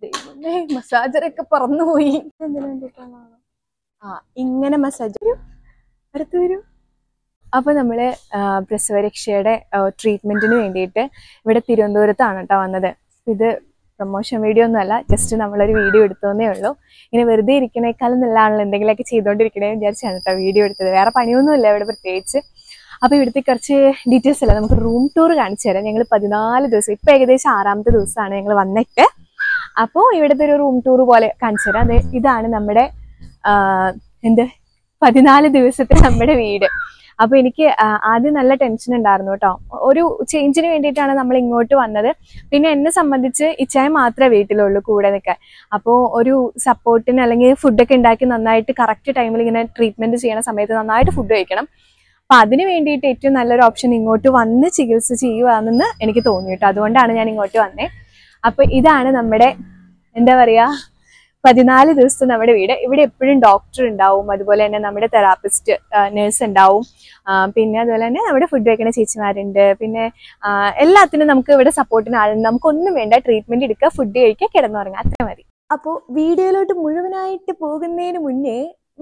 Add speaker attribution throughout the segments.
Speaker 1: ദൈവമേ മസാജറൊക്കെ പറന്നുപോയി എന്തിനു വേണ്ടിയിട്ടാണോ ആ ഇങ്ങനെ മസാജ് വരൂ അടുത്ത് വരൂ അപ്പൊ നമ്മള് ആ, പ്രസവരക്ഷയുടെ ട്രീറ്റ്മെന്റിന് വേണ്ടിയിട്ട് ഇവിടെ തിരുവനന്തപുരത്താണ് കേട്ടോ വന്നത് ഇത് പ്രൊമോഷൻ വീഡിയോ ഒന്നും അല്ല ജസ്റ്റ് നമ്മളൊരു വീഡിയോ എടുത്തതേ ഉള്ളൂ ഇങ്ങനെ വെറുതെ ഇരിക്കണേക്കാളും നല്ലതാണല്ലോ എന്തെങ്കിലുമൊക്കെ ചെയ്തുകൊണ്ടിരിക്കണേ വിചാരിച്ചാണ് കേട്ടോ വീഡിയോ എടുത്തത് വേറെ പണിയൊന്നുമില്ല ഇവിടെ പ്രത്യേകിച്ച് അപ്പൊ ഇവിടുത്തെ കുറച്ച് ഡീറ്റെയിൽസ് അല്ല നമുക്ക് റൂം ടൂർ കാണിച്ചു തരാം ഞങ്ങൾ പതിനാല് ദിവസം ഇപ്പൊ ഏകദേശം ആറാമത്തെ ദിവസമാണ് ഞങ്ങൾ വന്നിട്ട് അപ്പോൾ ഇവിടുത്തെ ഒരു റൂം ടൂർ പോലെ കാണിച്ചു തരാം അത് ഇതാണ് നമ്മുടെ ആ, എന്ത് പതിനാല് ദിവസത്തെ നമ്മുടെ വീട് അപ്പൊ എനിക്ക് ആ, ആദ്യം നല്ല ടെൻഷൻ ഉണ്ടായിരുന്നു കേട്ടോ ഒരു ചേഞ്ചിന് വേണ്ടിയിട്ടാണ് നമ്മൾ ഇങ്ങോട്ട് വന്നത് പിന്നെ എന്നെ സംബന്ധിച്ച് ഇച്ചായ മാത്രമേ വീട്ടിലുള്ളൂ കൂടെ നിൽക്കാൻ അപ്പോൾ ഒരു സപ്പോർട്ടിന് അല്ലെങ്കിൽ ഫുഡൊക്കെ ഉണ്ടാക്കി നന്നായിട്ട് കറക്റ്റ് ടൈമിൽ ഇങ്ങനെ ട്രീറ്റ്മെന്റ് ചെയ്യണ സമയത്ത് നന്നായിട്ട് ഫുഡ് കഴിക്കണം അപ്പൊ അതിന് വേണ്ടിയിട്ട് ഏറ്റവും നല്ലൊരു ഓപ്ഷൻ ഇങ്ങോട്ട് വന്ന് ചികിത്സ ചെയ്യുവാണെന്ന് എനിക്ക് തോന്നി കേട്ടോ അതുകൊണ്ടാണ് ഞാൻ ഇങ്ങോട്ട് വന്നേ അപ്പൊ ഇതാണ് നമ്മുടെ എന്താ പറയാ പതിനാല് ദിവസത്തെ നമ്മുടെ വീട് ഇവിടെ എപ്പോഴും ഡോക്ടർ ഉണ്ടാവും അതുപോലെ തന്നെ നമ്മുടെ തെറാപ്പിസ്റ്റ് നേഴ്സ് ഉണ്ടാവും ആ, പിന്നെ അതുപോലെ തന്നെ നമ്മുടെ ഫുഡ് വെക്കുന്ന ചേച്ചിമാരുണ്ട് പിന്നെ ആ, എല്ലാത്തിനും നമുക്ക് ഇവിടെ സപ്പോർട്ടിന് ആളുണ്ട് നമുക്കൊന്നും വേണ്ട ട്രീറ്റ്മെന്റ് എടുക്കുക ഫുഡ് കഴിക്കുക കിടന്നുറങ്ങുക അത്ര മതി അപ്പോൾ വീഡിയോയിലോട്ട് മുഴുവനായിട്ട് പോകുന്നതിന് മുന്നേ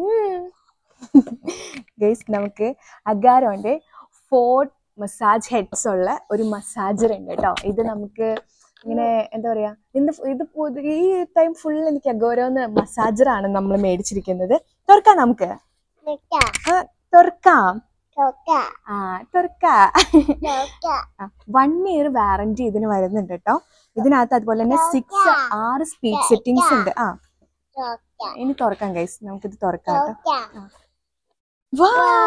Speaker 1: ഗൈസ് നമുക്ക് അഗാരോന്റെ ഫോർ മസാജ് ഹെഡ്സ് ഉള്ള ഒരു മസാജർ ഉണ്ട് കേട്ടോ ഇത് നമുക്ക് ഇങ്ങനെ എന്താ പറയാ ഇന്ന് ഫു- ഇത് പുതി- ഈ ടൈം ഫുൾ എനിക്ക് അഗോരോന്ന് മസാജർ ആണ് നമ്മൾ മേടിച്ചിരിക്കുന്നത് തുറക്കാം നമുക്ക് ആ, തുറക്കാം ആ തുറക്കാം വൺ ഇയർ വാറന്റി ഇതിന് വരുന്നുണ്ട് കേട്ടോ ഇതിനകത്ത് അതുപോലെ തന്നെ സിക്സ് ആറ് സ്പീഡ് സെറ്റിംഗ്സ് ഉണ്ട് ആ ഇനി തുറക്കാം ഗൈസ് നമുക്കിത് തുറക്കാം കേട്ടോ വാ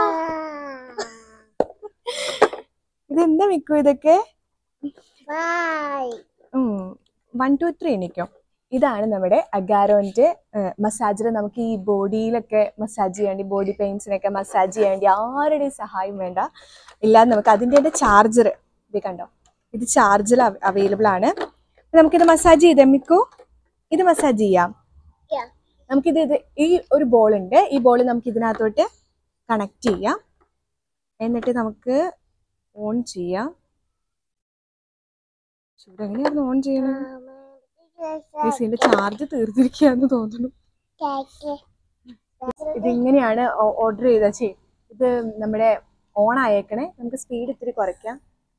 Speaker 1: ഇതെന്താ മിക്കു ഇതൊക്കെ വൺ ടു ത്രീ എനിക്കോ ഇതാണ് നമ്മുടെ അഗാരോന്റെ മസാജർ നമുക്ക് ഈ ബോഡിയിലൊക്കെ മസാജ് ചെയ്യാൻ വേണ്ടി ബോഡി പെയിൻസിനൊക്കെ മസാജ് ചെയ്യാൻ വേണ്ടി ആരുടെയും സഹായം വേണ്ട ഇല്ലാതെ നമുക്ക് അതിൻ്റെ ചാർജർ ഇത് കണ്ടോ ഇത് ചാർജിൽ അവൈലബിൾ ആണ് അപ്പൊ നമുക്കിത് മസാജ് ചെയ്തേ മിക്കു ഇത് മസാജ് ചെയ്യാം
Speaker 2: Yeah.
Speaker 1: നമുക്കിത് ഇത് ഈ ഒരു ബോൾ ഉണ്ട് ഈ ബോൾ നമുക്ക് ഇതിനകത്തോട്ട് കണക്ട് ചെയ്യാം എന്നിട്ട് നമുക്ക് ഓൺ ചെയ്യാം ചൂട് എങ്ങനെയായിരുന്നു ഓൺ ചെയ്യണത് Guys, ഇതിന്റെ ചാർജ് തീർന്നിരിക്കുകയെന്ന് തോന്നുന്നു ഇതിങ്ങനെയാണ് ഓർഡർ ചെയ്ത ചേ ഇത് നമ്മുടെ ഓൺ ആയേക്കണേ നമുക്ക് സ്പീഡ് ഇത്തിരി കുറയ്ക്കാം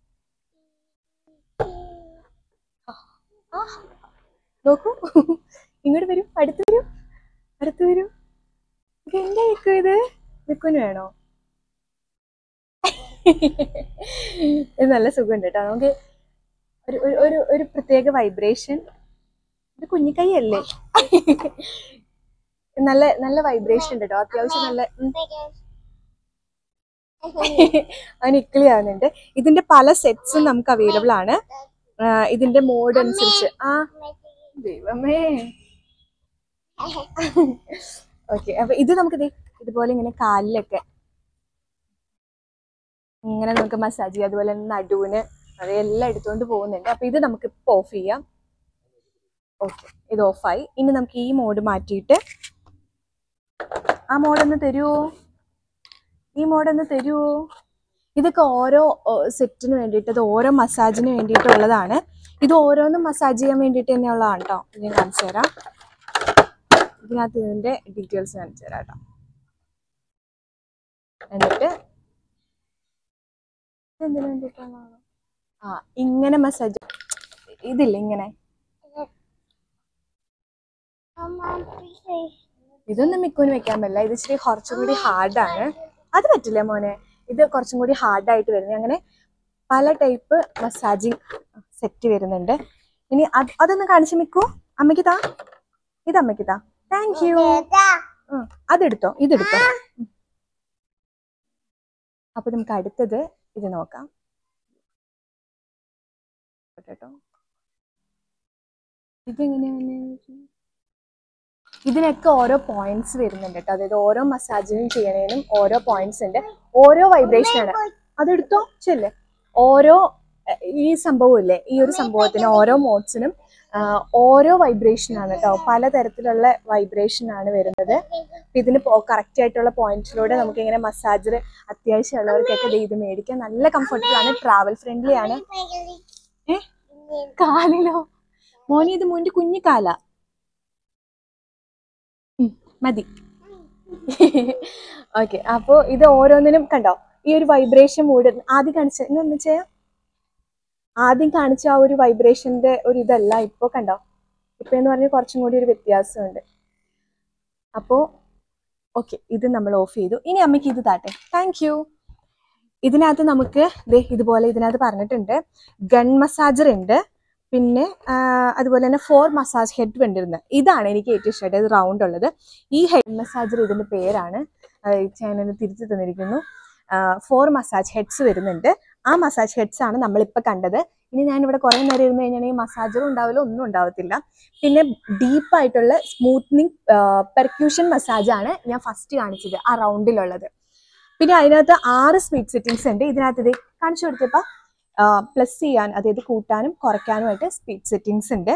Speaker 1: ആ, നോക്കൂ ഇങ്ങോട്ട് വരൂ അടുത്ത് വരൂ അടുത്ത് വരൂ ഇത് എന്താ വെക്കു ഇത് വെക്കുന് വേണോ ഇത് നല്ല സുഖമുണ്ട് കേട്ടോ നമുക്ക് ഒരു ഒരു- ഒരു ഒരു പ്രത്യേക വൈബ്രേഷൻ ഇത് കുഞ്ഞിക്കൈ അല്ലേ നല്ല നല്ല വൈബ്രേഷൻ ഉണ്ട് കേട്ടോ അത്യാവശ്യം നല്ല ഉം. അവന് ഇക്കിളി ആവുന്നുണ്ട് ഇതിന്റെ പല സെറ്റ്സും നമുക്ക് അവൈലബിൾ ആണ് ആ, ഇതിന്റെ മോഡ് അനുസരിച്ച് ആ ദൈവമേ ഓക്കെ അപ്പൊ ഇത് നമുക്ക് ദേ ഇതുപോലെ ഇങ്ങനെ കാലിലൊക്കെ ഇങ്ങനെ നമുക്ക് മസാജ് ചെയ്യാം അതുപോലെ തന്നെ നടുവിന് അതെല്ലാം എടുത്തുകൊണ്ട് പോകുന്നുണ്ട് അപ്പൊ ഇത് നമുക്ക് ഇപ്പൊ ഓഫ് ചെയ്യാം ഓക്കെ ഇത് ഓഫായി ഇനി നമുക്ക് ഈ മോഡ് മാറ്റിയിട്ട് ആ മോഡൊന്ന് തരുമോ ഈ മോഡൊന്ന് തരുമോ ഇതൊക്കെ ഓരോ സെറ്റിന് വേണ്ടിയിട്ട് ഇത് ഓരോ മസാജിന് വേണ്ടിയിട്ടുള്ളതാണ് ഇത് ഓരോന്നും മസാജ് ചെയ്യാൻ വേണ്ടിയിട്ട് തന്നെയുള്ളതാണ് കേട്ടോ ഞാൻ കാണിച്ചു തരാം ഇതിനകത്ത് ഇതിന്റെ ഡീറ്റെയിൽസ് കാണിച്ചു തരാം കേട്ടോ എന്നിട്ട് ഇതെന്തിനു വേണ്ടിയിട്ടാണോ ആ ഇങ്ങനെ മസാജ് ഇതില്ല ഇങ്ങനെ ഇതൊന്നും മിക്കുവിന് വെക്കാൻ പറ്റില്ല ഇത് ഇച്ചിരി കുറച്ചും കൂടി ഹാർഡാണ് അത് പറ്റില്ല മോനെ ഇത് കുറച്ചും കൂടി ഹാർഡായിട്ട് വരുന്നത് അങ്ങനെ പല ടൈപ്പ് മസാജിങ് സെറ്റ് വരുന്നുണ്ട് ഇനി അത് അതൊന്ന് കാണിച്ച് മിക്കു അമ്മയ്ക്ക് താ ഇത് അമ്മയ്ക്ക് താ താങ്ക് യു അതെടുത്തോ ഇതെടുത്തോ ഉം. അപ്പൊ നമുക്ക് അടുത്തത് ഇത് നോക്കാം കേട്ടോ ഇതെങ്ങനെയാണ് ഇതിനൊക്കെ ഓരോ പോയിന്റ്സ് വരുന്നുണ്ട് കേട്ടോ അതായത് ഓരോ മസാജിനും ചെയ്യണതിനും ഓരോ പോയിന്റ്സ് ഉണ്ട് ഓരോ വൈബ്രേഷൻ ആണ് അതെടുത്തോ ചെല്ലേ ഓരോ അഹ് ഈ സംഭവം ഇല്ലേ ഈ ഒരു സംഭവത്തിന് ഓരോ മോഡ്സിനും ഓരോ വൈബ്രേഷൻ ആണ് കേട്ടോ പലതരത്തിലുള്ള വൈബ്രേഷൻ ആണ് വരുന്നത് അപ്പൊ ഇതിന് കറക്റ്റ് ആയിട്ടുള്ള പോയിന്റ്സിലൂടെ നമുക്ക് ഇങ്ങനെ മസാജർ അത്യാവശ്യമുള്ളവർക്കൊക്കെ ദേ ഇത് മേടിക്കാൻ നല്ല കംഫർട്ടബിൾ ആണ് ട്രാവൽ ഫ്രണ്ട്ലി ആണ് ഏ കാലിലോ മോനെ ഇത് മോന്റെ കുഞ്ഞു കാല മതി ഓക്കെ അപ്പോൾ ഇത് ഓരോന്നിനും കണ്ടോ ഈ ഒരു വൈബ്രേഷൻ മൂഡ് ആദ്യം കാണിച്ച ഇന്ന് ചെയ്യാം ആദ്യം കാണിച്ച ആ ഒരു വൈബ്രേഷന്റെ ഒരു ഇതല്ല ഇപ്പോൾ കണ്ടോ ഇപ്പൊ എന്ന് പറഞ്ഞാൽ കുറച്ചും കൂടി ഒരു വ്യത്യാസമുണ്ട് അപ്പോൾ ഓക്കെ ഇത് നമ്മൾ ഓഫ് ചെയ്തു ഇനി അമ്മയ്ക്ക് ഇത് താട്ടെ താങ്ക് യു ഇതിനകത്ത് നമുക്ക് ദേ ഇതുപോലെ ഇതിനകത്ത് പറഞ്ഞിട്ടുണ്ട് ഗൺ മസാജർ ഉണ്ട് പിന്നെ ആ, അതുപോലെ തന്നെ ഫോർ മസാജ് ഹെഡ് വേണ്ടിരുന്നത് ഇതാണ് എനിക്ക് ഏറ്റവും ഇഷ്ടമായിട്ട് ഇത് റൗണ്ട് ഉള്ളത് ഈ ഹെഡ് മസാജർ ഇതിന്റെ പേരാണ് ചാനൽ തിരിച്ചു തന്നിരിക്കുന്നു ഫോർ മസാജ് ഹെഡ്സ് വരുന്നുണ്ട് ആ മസാജ് ഹെഡ്സ് ആണ് നമ്മളിപ്പോൾ കണ്ടത് ഇനി ഞാൻ ഇവിടെ കുറേ നേരം ഇരുന്ന് കഴിഞ്ഞാൽ മസാജറും ഉണ്ടാവില്ല ഒന്നും ഉണ്ടാവത്തില്ല പിന്നെ ഡീപ്പ് ആയിട്ടുള്ള സ്മൂത്തനിങ് പെർക്യൂഷൻ മസാജ് ആണ് ഞാൻ ഫസ്റ്റ് കാണിച്ചത് ആ റൗണ്ടിലുള്ളത് പിന്നെ അതിനകത്ത് ആറ് സ്പീഡ് സെറ്റിങ്സ് ഉണ്ട് ഇതിനകത്ത് ഇത് കാണിച്ചു കൊടുത്തപ്പോൾ പ്ലസ് ചെയ്യാൻ അതായത് കൂട്ടാനും കുറയ്ക്കാനുമായിട്ട് സ്പീഡ് സെറ്റിങ്സ് ഉണ്ട്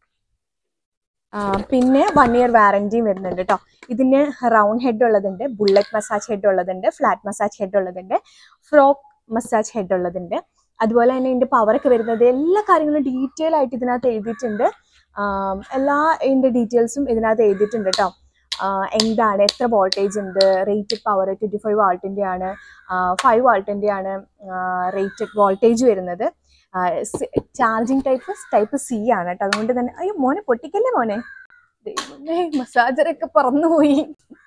Speaker 1: ആ, പിന്നെ വൺ ഇയർ വാറന്റിയും വരുന്നുണ്ട് കേട്ടോ ഇതിന് റൗണ്ട് ഹെഡ് ഉള്ളതുണ്ട് ബുള്ളറ്റ് മസാജ് ഹെഡ് ഉള്ളതുണ്ട് ഫ്ലാറ്റ് മസാജ് ഹെഡ് ഉള്ളതുണ്ട് ഫ്രോക്ക് മസാജ് ഹെഡ് ഉള്ളതുണ്ട് അതുപോലെ തന്നെ ഇതിന്റെ പവർ ഒക്കെ വരുന്നത് എല്ലാ കാര്യങ്ങളും ഡീറ്റെയിൽ ആയിട്ട് ഇതിനകത്ത് എഴുതിയിട്ടുണ്ട് ആം, എല്ലാ ഇതിന്റെ ഡീറ്റെയിൽസും ഇതിനകത്ത് എഴുതിയിട്ടുണ്ട് കേട്ടോ ആ, എന്താണ് എത്ര വോൾട്ടേജ് ഉണ്ട് റേറ്റഡ് പവർ ട്വന്റി ഫൈവ് വാൾട്ടിന്റെ ആണ് ഫൈവ് വാൾട്ടിന്റെ ആണ് റേറ്റഡ് വോൾട്ടേജ് വരുന്നത് ചാർജിങ് ടൈപ്പ് ടൈപ്പ് സി ആണ് കേട്ടോ അതുകൊണ്ട് തന്നെ അയ്യോ മോനെ പൊട്ടിക്കല്ലേ മോനെ ദൈവമേ മസാജറൊക്കെ പറന്നുപോയി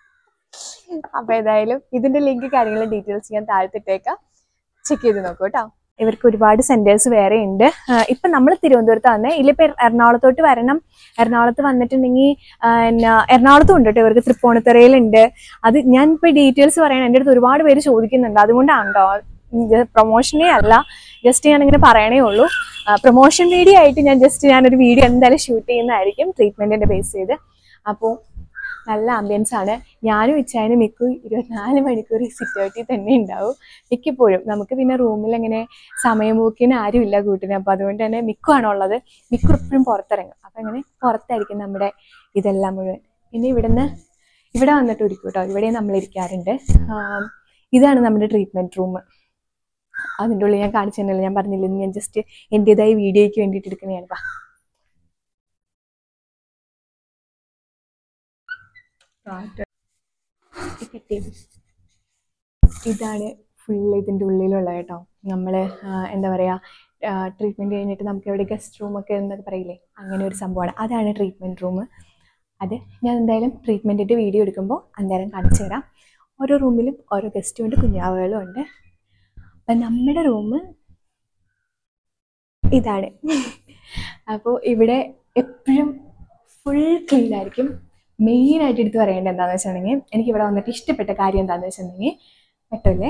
Speaker 1: അപ്പൊ ഏതായാലും ഇതിന്റെ ലിങ്ക് കാര്യങ്ങളും ഡീറ്റെയിൽസ് ഞാൻ താഴ്ത്തിട്ടേക്കാം ചെക്ക് ചെയ്ത് നോക്കൂ കേട്ടോ ഇവർക്ക് ഒരുപാട് സെന്റേഴ്സ് വേറെ ഉണ്ട് ആഹ് ഇപ്പൊ നമ്മൾ തിരുവനന്തപുരത്ത് വന്നേ ഇതിലിപ്പോ എറണാകുളത്തോട്ട് വരണം എറണാകുളത്ത് വന്നിട്ടുണ്ടെങ്കിൽ എന്നാ എറണാകുളത്തും ഉണ്ട് കേട്ടോ ഇവർക്ക് തൃപ്പൂണിത്തുറയിലുണ്ട് അത് ഞാൻ ഇപ്പൊ ഡീറ്റെയിൽസ് പറയാൻ എൻ്റെ അടുത്ത് ഒരുപാട് പേര് ചോദിക്കുന്നുണ്ട് അതുകൊണ്ടാണ് കേട്ടോ പ്രൊമോഷനേ അല്ല ജസ്റ്റ് ഞാൻ ഇങ്ങനെ പറയണേ ഉള്ളൂ പ്രൊമോഷൻ വീഡിയോ ആയിട്ട് ഞാൻ ജസ്റ്റ് ഞാനൊരു വീഡിയോ എന്തായാലും ഷൂട്ട് ചെയ്യുന്നതായിരിക്കും ട്രീറ്റ്മെന്റിന്റെ ബേസ് ചെയ്ത് അപ്പോൾ നല്ല ആംബിയൻസ് ആണ് ഞാനും ഇച്ചായനും മിക്കും ഇരുപത്തിനാല് മണിക്കൂർ സിറ്റൗട്ടിൽ തന്നെ ഉണ്ടാവും മിക്കപ്പോഴും നമുക്ക് പിന്നെ റൂമിൽ അങ്ങനെ സമയം പോക്കിന് ആരുമില്ല കൂട്ടിന് അപ്പോൾ അതുകൊണ്ട് തന്നെ മിക്കുവാണ് ഉള്ളത് മിക്കു എപ്പോഴും പുറത്തിറങ്ങും അപ്പം അങ്ങനെ പുറത്തായിരിക്കും നമ്മുടെ ഇതെല്ലാം മുഴുവൻ പിന്നെ ഇവിടുന്ന് ഇവിടെ വന്നിട്ട് ഇരിക്കും കേട്ടോ ഇവിടെ നമ്മൾ ഇരിക്കാറുണ്ട് ആം, ഇതാണ് നമ്മുടെ ട്രീറ്റ്മെന്റ് റൂം അതിൻ്റെ ഉള്ളിൽ ഞാൻ കാണിച്ചു തന്നില്ല ഞാൻ പറഞ്ഞില്ല ഇന്ന് ഞാൻ ജസ്റ്റ് എൻ്റെതായ വീഡിയോയ്ക്ക് വേണ്ടിയിട്ട് എടുക്കുന്നതാണ് വാ ഇതാണ് ഫുൾ ഇതിൻ്റെ ഉള്ളിലുള്ള കേട്ടോ നമ്മൾ എന്താ പറയുക ട്രീറ്റ്മെൻറ്റ് കഴിഞ്ഞിട്ട് നമുക്ക് എവിടെ ഗസ്റ്റ് റൂമൊക്കെ എന്നൊക്കെ പറയില്ലേ അങ്ങനെ ഒരു സംഭവമാണ് അതാണ് ട്രീറ്റ്മെൻറ്റ് റൂം അത് ഞാൻ എന്തായാലും ട്രീറ്റ്മെൻറ്റിൻ്റെ വീഡിയോ എടുക്കുമ്പോൾ അന്നേരം കാണിച്ചു തരാം ഓരോ റൂമിലും ഓരോ ഗസ്റ്റും ഉണ്ട് കുഞ്ഞാവുകളും ഉണ്ട് അപ്പം നമ്മുടെ റൂം ഇതാണ് അപ്പോൾ ഇവിടെ എപ്പോഴും ഫുൾ ക്ലീൻ ആയിരിക്കും മെയിനായിട്ട് എടുത്ത് പറയേണ്ടത് എന്താണെന്ന് വെച്ചിട്ടുണ്ടെങ്കിൽ എനിക്ക് ഇവിടെ വന്നിട്ട് ഇഷ്ടപ്പെട്ട കാര്യം എന്താണെന്ന് വെച്ചിട്ടുണ്ടെങ്കിൽ പറ്റല്ലേ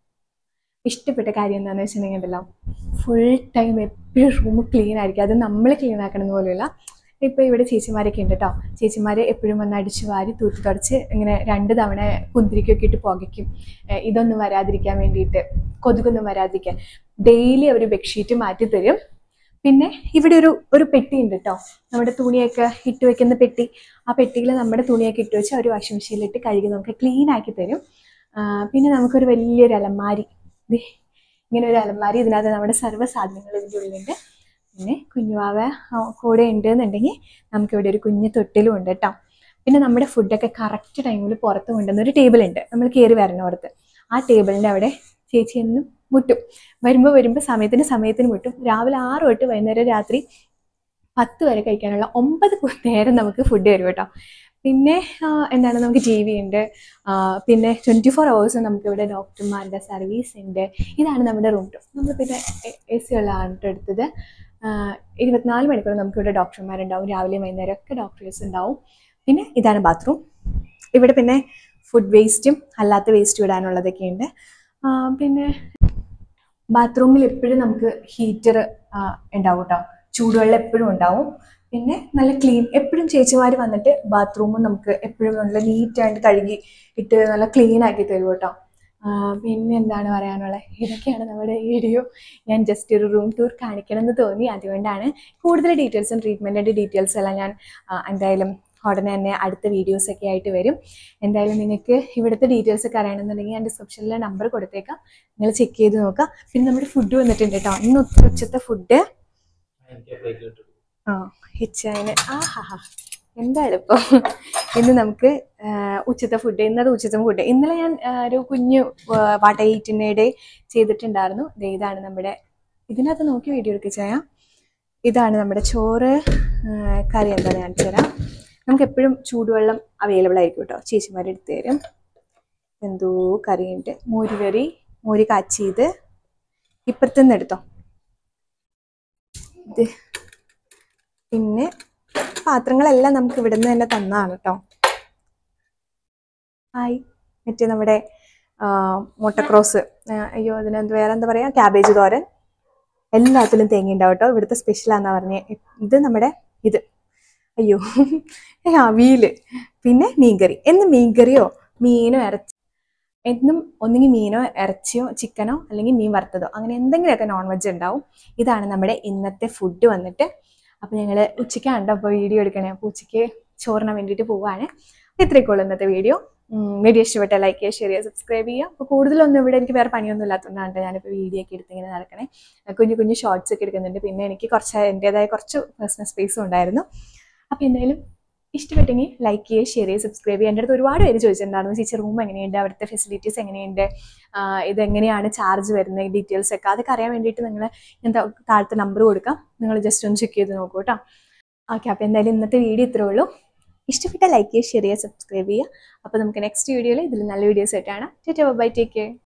Speaker 1: ഇഷ്ടപ്പെട്ട കാര്യം എന്താണെന്ന് വെച്ചിട്ടുണ്ടെങ്കിൽ ഉണ്ടല്ലോ ഫുൾ ടൈം എപ്പോഴും റൂം ക്ലീൻ ആയിരിക്കും അത് നമ്മൾ ക്ലീൻ ആക്കണം എന്ന് പോലെയുള്ള ഇപ്പോൾ ഇവിടെ ചേച്ചിമാരൊക്കെ ഉണ്ട് കേട്ടോ ചേച്ചിമാർ എപ്പോഴും വന്ന് അടിച്ചു വാരി തൂത്ത് തുടച്ച് ഇങ്ങനെ രണ്ട് തവണ കുന്തിരിക്കൊക്കെ ഇട്ട് പുകയ്ക്കും ഏഹ് ഇതൊന്നും വരാതിരിക്കാൻ വേണ്ടിയിട്ട് കൊതുകൊന്നും വരാതിരിക്കാൻ ഡെയിലി അവർ ബെഡ്ഷീറ്റ് മാറ്റി തരും പിന്നെ ഇവിടെ ഒരു ഒരു പെട്ടി ഉണ്ട് കേട്ടോ നമ്മുടെ തുണിയൊക്കെ ഇട്ട് വെക്കുന്ന പെട്ടി ആ പെട്ടിയിൽ നമ്മുടെ തുണിയൊക്കെ ഇട്ട് വെച്ച് അവർ വാഷിംഗ് മെഷീനിലിട്ട് കഴുകി നമുക്ക് ക്ലീൻ ആക്കി തരും ആ, പിന്നെ നമുക്കൊരു വലിയൊരു അലമാരി ദേ, ഇങ്ങനെ ഒരു അലമാരി ഇതിനകത്ത് നമ്മുടെ സർവ്വ സാധനങ്ങൾ ഇതിൻ്റെ ഉള്ളിലുണ്ട് പിന്നെ കുഞ്ഞുവാവ ആ, കൂടെ ഉണ്ട് എന്നുണ്ടെങ്കിൽ നമുക്കിവിടെ ഒരു കുഞ്ഞു തൊട്ടിലും ഉണ്ട് കേട്ടോ പിന്നെ നമ്മുടെ ഫുഡൊക്കെ കറക്റ്റ് ടൈമിൽ പുറത്ത് കൊണ്ടുവന്ന ഒരു ടേബിൾ ഉണ്ട് നമ്മൾ കയറി വരണോടത്ത് ആ ടേബിളിൻ്റെ അവിടെ ചേച്ചി എന്നും മുട്ടും വരുമ്പോൾ വരുമ്പോൾ സമയത്തിന് സമയത്തിന് മുട്ടും രാവിലെ ആറ് തൊട്ട് വൈകുന്നേരം രാത്രി പത്ത് വരെ കഴിക്കാനുള്ള ഒമ്പത് കു- നേരം നമുക്ക് ഫുഡ് തരും കേട്ടോ പിന്നെ ആ, എന്താണ് നമുക്ക് ടി വി ഉണ്ട് ആ, പിന്നെ ട്വൻറ്റി ഫോർ അവേഴ്സ് നമുക്ക് ഇവിടെ ഡോക്ടർമാരുടെ സർവീസ് ഉണ്ട് ഇതാണ് നമ്മുടെ റൂം ടു നമ്മൾ പിന്നെ എ സി ഉള്ളതാണ് കേട്ടോ എടുത്തത് ആ, ഇരുപത്തിനാല് മണിക്കൂർ നമുക്ക് ഇവിടെ ഡോക്ടർമാരുണ്ടാവും രാവിലെയും വൈകുന്നേരം ഒക്കെ ഡോക്ടേഴ്സ് ഉണ്ടാവും പിന്നെ ഇതാണ് ബാത്റൂം ഇവിടെ പിന്നെ ഫുഡ് വേസ്റ്റും അല്ലാത്ത വേസ്റ്റും ഇടാനുള്ളതൊക്കെ ഉണ്ട് ആ, പിന്നെ ബാത്റൂമിൽ എപ്പോഴും നമുക്ക് ഹീറ്റർ ഉണ്ടാവും കേട്ടോ ചൂടുവെള്ളം എപ്പോഴും ഉണ്ടാവും പിന്നെ നല്ല ക്ലീൻ എപ്പോഴും ചേച്ചിമാർ വന്നിട്ട് ബാത്റൂമും നമുക്ക് എപ്പോഴും നല്ല നീറ്റായിട്ട് കഴുകി ഇട്ട് നല്ല ക്ലീൻ ആക്കി തരും കേട്ടോ ആ, പിന്നെ എന്താണ് പറയാനുള്ളത് ഇതൊക്കെയാണ് നമ്മുടെ വീഡിയോ ഞാൻ ജസ്റ്റ് ഒരു റൂം ടൂർ കാണിക്കണം എന്ന് തോന്നി അതുകൊണ്ടാണ് കൂടുതൽ ഡീറ്റെയിൽസും ട്രീറ്റ്മെൻറ്റിൻ്റെ ഡീറ്റെയിൽസ് എല്ലാം ഞാൻ ആ, എന്തായാലും ഉടനെ തന്നെ അടുത്ത വീഡിയോസ് ഒക്കെ ആയിട്ട് വരും എന്തായാലും നിങ്ങൾക്ക് ഇവിടുത്തെ ഡീറ്റെയിൽസ് ഒക്കെ അറിയണമെന്നുണ്ടെങ്കിൽ ഞാൻ ഡിസ്ക്രിപ്ഷനിലെ നമ്പർ കൊടുത്തേക്കാം നിങ്ങൾ ചെക്ക് ചെയ്ത് നോക്കാം പിന്നെ നമ്മുടെ ഫുഡ് വന്നിട്ടുണ്ട് കേട്ടോ ഇന്ന് ഉച്ച- ഉച്ചത്തെ ഫുഡ് ആ ഹിച്ചായന് ആ ഹാ ഹാ എന്താണ് ഇപ്പോൾ ഇന്ന് നമുക്ക് ആ, ഉച്ചത്തെ ഫുഡ് ഇന്നത്തെ ഉച്ചത്തെ ഫുഡ് ഇന്നലെ ഞാൻ ആ, ഒരു കുഞ്ഞു വാട്ട ഈറ്റിൻ്റെ ചെയ്തിട്ടുണ്ടായിരുന്നു ദേ ഇതാണ് നമ്മുടെ ഇതിനകത്ത് നോക്കി വീഡിയോ എടുക്കുക ചെയ്യാം ഇതാണ് നമ്മുടെ ചോറ് ആ, കറി എന്താണെന്ന് കാണിച്ചു തരാം നമുക്ക് എപ്പോഴും ചൂടുവെള്ളം അവൈലബിൾ ആയിരിക്കും കേട്ടോ ചേച്ചിമാർ എടുത്തു തരും എന്തോ കറിയുണ്ട് മോര് കറി മോര് കാച്ചിയത് ഇപ്പുറത്തുനിന്ന് എടുത്തോ ഇത് പിന്നെ പാത്രങ്ങളെല്ലാം നമുക്ക് ഇവിടെ നിന്ന് തന്നെ തന്നതാണ് കേട്ടോ ഹായ് മറ്റേ നമ്മുടെ ആ, മുട്ടക്രോസ് ആ, അയ്യോ അതിനെന്ത് വേറെ എന്താ പറയുക ക്യാബേജ് തോരൻ എല്ലാത്തിലും തേങ്ങ ഉണ്ടാവും കേട്ടോ ഇവിടുത്തെ സ്പെഷ്യലാന്നാ പറഞ്ഞേ ഇത് നമ്മുടെ ഇത് അയ്യോ അവിയല് പിന്നെ മീൻകറി എന്ന് മീൻകറിയോ മീനോ ഇറച്ചി എന്നും ഒന്നുകിൽ മീനോ ഇറച്ചിയോ ചിക്കനോ അല്ലെങ്കിൽ മീൻ വറുത്തതോ അങ്ങനെ എന്തെങ്കിലുമൊക്കെ നോൺ വെജ് ഉണ്ടാവും ഇതാണ് നമ്മുടെ ഇന്നത്തെ ഫുഡ് വന്നിട്ട് അപ്പോൾ ഞങ്ങൾ ഉച്ചയ്ക്കാണ് അപ്പോൾ വീഡിയോ എടുക്കണേ അപ്പോൾ ഉച്ചയ്ക്ക് ചോറിന് വേണ്ടിയിട്ട് പോവാണ് ഇത്രയൊക്കെ ഉള്ളൂ ഇന്നത്തെ വീഡിയോ വീഡിയോ ഇഷ്ടപ്പെട്ട ലൈക്ക് ചെയ്യുക ഷെയർ ചെയ്യുക സബ്സ്ക്രൈബ് ചെയ്യുക അപ്പോൾ കൂടുതലൊന്നും ഇവിടെ എനിക്ക് വേറെ പണിയൊന്നും ഇല്ലാത്തതുകൊണ്ടാണ് ഞാനിപ്പോൾ വീഡിയോ ഒക്കെ എടുത്ത് ഇങ്ങനെ നടക്കണേ കുഞ്ഞു കുഞ്ഞു ഷോർട്സ് ഒക്കെ എടുക്കുന്നുണ്ട് പിന്നെ എനിക്ക് കുറച്ച് എൻ്റേതായ കുറച്ച് പേഴ്സണൽ സ്പേസും ഉണ്ടായിരുന്നു അപ്പോൾ എന്തായാലും ഇഷ്ടപ്പെട്ടെങ്കിൽ ലൈക്ക് ചെയ്യുക ഷെയർ ചെയ്യുക സബ്സ്ക്രൈബ് ചെയ്യുക എൻ്റെ അടുത്ത് ഒരുപാട് പേര് ചോദിച്ചിട്ടുണ്ടായിരുന്നു ചേച്ചി റൂം എങ്ങനെയുണ്ട് അവിടുത്തെ ഫെസിലിറ്റീസ് എങ്ങനെയുണ്ട് ആഹ് ഇതെങ്ങനെയാണ് ചാർജ് വരുന്നത് ഡീറ്റെയിൽസ് ഒക്കെ അതൊക്കെ അറിയാൻ വേണ്ടിയിട്ട് നിങ്ങൾ എന്താ താഴത്തെ നമ്പർ കൊടുക്കാം നിങ്ങൾ ജസ്റ്റ് ഒന്ന് ചെക്ക് ചെയ്ത് നോക്കൂ കേട്ടോ ഓക്കെ അപ്പോൾ എന്തായാലും ഇന്നത്തെ വീഡിയോ ഇത്രേ ഉള്ളൂ ഇഷ്ടപ്പെട്ട ലൈക്ക് ചെയ്യുക ഷെയർ ചെയ്യുക സബ്സ്ക്രൈബ് ചെയ്യുക അപ്പോൾ നമുക്ക് നെക്സ്റ്റ് വീഡിയോയിൽ ഇതിൽ നല്ല വീഡിയോസ് ആയിട്ടാണ് ബൈ ടേക്ക് കെയർ